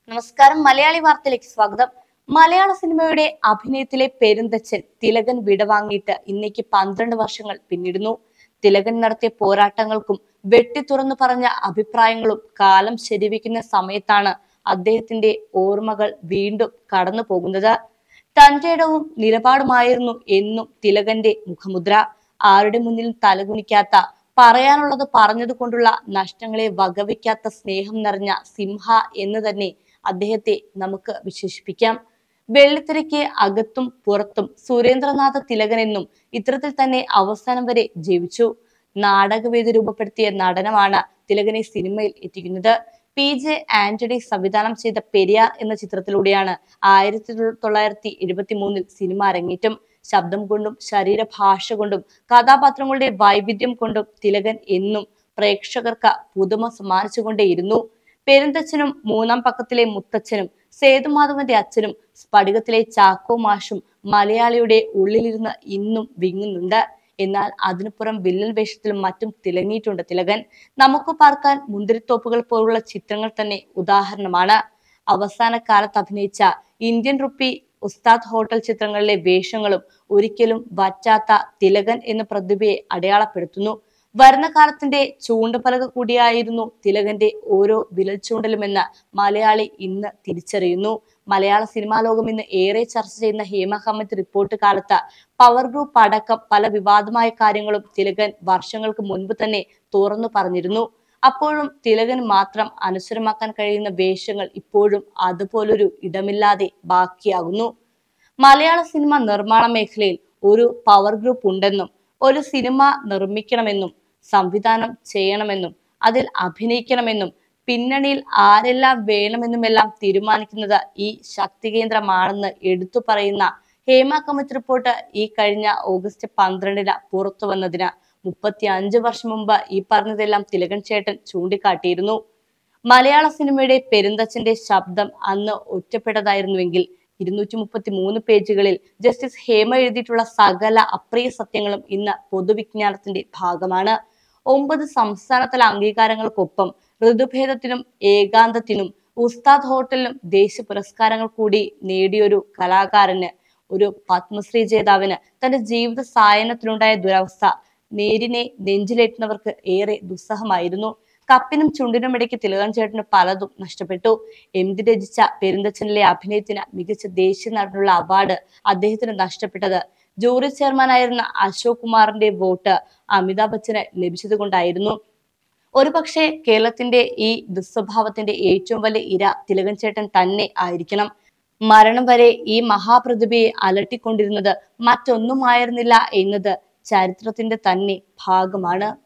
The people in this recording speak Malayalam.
നമസ്കാരം മലയാളി വാർത്തയിലേക്ക് സ്വാഗതം മലയാള സിനിമയുടെ അഭിനയത്തിലെ പെരുന്തച്ചൻ തിലകൻ വിടവാങ്ങിയിട്ട് ഇന്നേക്ക് പന്ത്രണ്ട് വർഷങ്ങൾ പിന്നിടുന്നു തിലകൻ നടത്തിയ പോരാട്ടങ്ങൾക്കും വെട്ടി തുറന്നു പറഞ്ഞ അഭിപ്രായങ്ങളും കാലം ശരിവെക്കുന്ന സമയത്താണ് അദ്ദേഹത്തിന്റെ ഓർമ്മകൾ വീണ്ടും കടന്നു പോകുന്നത് തന്റെ ഇടവും നിലപാടുമായിരുന്നു എന്നും തിലകന്റെ മുഖമുദ്ര ആരുടെ മുന്നിലും തലകുനിക്കാത്ത പറയാനുള്ളത് പറഞ്ഞത് കൊണ്ടുള്ള നഷ്ടങ്ങളെ വകവയ്ക്കാത്ത സ്നേഹം നിറഞ്ഞ സിംഹ എന്ന് തന്നെ അദ്ദേഹത്തെ നമുക്ക് വിശേഷിപ്പിക്കാം വെള്ളിത്തിരയ്ക്ക് അകത്തും പുറത്തും സുരേന്ദ്രനാഥ തിലകൻ എന്നും ഇത്തരത്തിൽ തന്നെ അവസാനം വരെ ജീവിച്ചു നാടകവേദി രൂപപ്പെടുത്തിയ നടനമാണ് തിലകനെ സിനിമയിൽ എത്തിക്കുന്നത് പി ജെ ആന്റണി സംവിധാനം ചെയ്ത പെരിയാർ എന്ന ചിത്രത്തിലൂടെയാണ് ആയിരത്തി തൊള്ളായിരത്തി എഴുപത്തി മൂന്നിൽ സിനിമ അരങ്ങേറ്റം ശബ്ദം കൊണ്ടും ശരീരഭാഷ കൊണ്ടും കഥാപാത്രങ്ങളുടെ വൈവിധ്യം കൊണ്ടും തിലകൻ എന്നും പ്രേക്ഷകർക്ക് പുതുമ സമ്മാനിച്ചുകൊണ്ടേയിരുന്നു പെരുന്തച്ഛനും മൂന്നാം പക്കത്തിലെ മുത്തച്ഛനും സേതുമാധവന്റെ അച്ഛനും സ്ഫടികത്തിലെ ചാക്കോ മാഷും മലയാളിയുടെ ഉള്ളിലിരുന്ന് ഇന്നും വിങ്ങുന്നുണ്ട് എന്നാൽ അതിനുപുറം വില്ലൻ വേഷത്തിലും മറ്റും തിളങ്ങിയിട്ടുണ്ട് തിലകൻ നമുക്ക് പാർക്കാൻ മുന്തിരിത്തോപ്പുകൾ പോലുള്ള ചിത്രങ്ങൾ തന്നെ ഉദാഹരണമാണ് അവസാന കാലത്ത് അഭിനയിച്ച ഇന്ത്യൻ റുപ്പി ഉസ്താദ് ഹോട്ടൽ ചിത്രങ്ങളിലെ വേഷങ്ങളും ഒരിക്കലും വറ്റാത്ത തിലകൻ എന്ന പ്രതിഭയെ അടയാളപ്പെടുത്തുന്നു വരുന്ന കാലത്തിന്റെ ചൂണ്ടുപലക കൂടിയായിരുന്നു തിലകന്റെ ഓരോ വിരൽ ചൂണ്ടലുമെന്ന് മലയാളി ഇന്ന് തിരിച്ചറിയുന്നു മലയാള സിനിമാ ലോകം ഇന്ന് ഏറെ ചർച്ച ചെയ്യുന്ന ഹേമ കമ്മിറ്റി റിപ്പോർട്ട് കാലത്ത് പവർ ഗ്രൂപ്പ് അടക്കം പല വിവാദമായ കാര്യങ്ങളും തിലകൻ വർഷങ്ങൾക്ക് മുൻപ് തന്നെ തുറന്നു പറഞ്ഞിരുന്നു അപ്പോഴും തിലകന് മാത്രം അനുസരമാക്കാൻ കഴിയുന്ന വേഷങ്ങൾ ഇപ്പോഴും അതുപോലൊരു ഇടമില്ലാതെ ബാക്കിയാകുന്നു മലയാള സിനിമ നിർമ്മാണ മേഖലയിൽ ഒരു പവർ ഗ്രൂപ്പ് ഉണ്ടെന്നും ഒരു സിനിമ നിർമ്മിക്കണമെന്നും സംവിധാനം ചെയ്യണമെന്നും അതിൽ അഭിനയിക്കണമെന്നും പിന്നണിയിൽ ആരെല്ലാം വേണമെന്നുമെല്ലാം തീരുമാനിക്കുന്നത് ഈ ശക്തി കേന്ദ്രമാണെന്ന് എടുത്തു പറയുന്ന ഹേമ കമ്മിറ്റി റിപ്പോർട്ട് ഈ കഴിഞ്ഞ ഓഗസ്റ്റ് പന്ത്രണ്ടിന് പുറത്തു വന്നതിന് മുപ്പത്തി അഞ്ച് വർഷം മുമ്പ് ഈ പറഞ്ഞതെല്ലാം തിലകൻ ചേട്ടൻ ചൂണ്ടിക്കാട്ടിയിരുന്നു മലയാള സിനിമയുടെ പെരുന്തച്ഛന്റെ ശബ്ദം അന്ന് ഒറ്റപ്പെട്ടതായിരുന്നുവെങ്കിൽ ഇരുന്നൂറ്റി മുപ്പത്തി മൂന്ന് പേജുകളിൽ ജസ്റ്റിസ് ഹേമ എഴുതിയിട്ടുള്ള സകല അപ്രിയ സത്യങ്ങളും ഇന്ന് പൊതുവിജ്ഞാനത്തിന്റെ ഭാഗമാണ് ഒമ്പത് സംസ്ഥാനതല അംഗീകാരങ്ങൾക്കൊപ്പം ഋതുഭേദത്തിനും ഏകാന്തത്തിനും ഉസ്താദ് ഹോട്ടലിനും ദേശീയ പുരസ്കാരങ്ങൾ കൂടി നേടിയൊരു കലാകാരന് ഒരു പത്മശ്രീ ജേതാവിന് തന്റെ ജീവിത സായനത്തിലുണ്ടായ ദുരവസ്ഥ നേരിനെ നെഞ്ചിലേറ്റുന്നവർക്ക് ഏറെ ദുസ്സഹമായിരുന്നു കപ്പിനും ചുണ്ടിനും ഇടയ്ക്ക് തിലകൻ ചേട്ടന് പലതും നഷ്ടപ്പെട്ടു എം ഡി രചിച്ച പെരുന്തച്ഛനിലെ അഭിനയത്തിന് മികച്ച ദേശീയ നടനുള്ള അവാർഡ് അദ്ദേഹത്തിന് നഷ്ടപ്പെട്ടത് ജൂറി ചെയർമാനായിരുന്ന അശോക് കുമാറിന്റെ വോട്ട് അമിതാഭ് ബച്ചന് ലഭിച്ചത് കൊണ്ടായിരുന്നു ഒരുപക്ഷെ കേരളത്തിന്റെ ഈ ദുസ്വഭാവത്തിന്റെ ഏറ്റവും വലിയ ഇര തിലകൻ ചേട്ടൻ തന്നെ ആയിരിക്കണം മരണം വരെ ഈ മഹാപ്രതിഭയെ അലട്ടിക്കൊണ്ടിരുന്നത് മറ്റൊന്നുമായിരുന്നില്ല എന്നത് ചരിത്രത്തിന്റെ തന്നെ ഭാഗമാണ്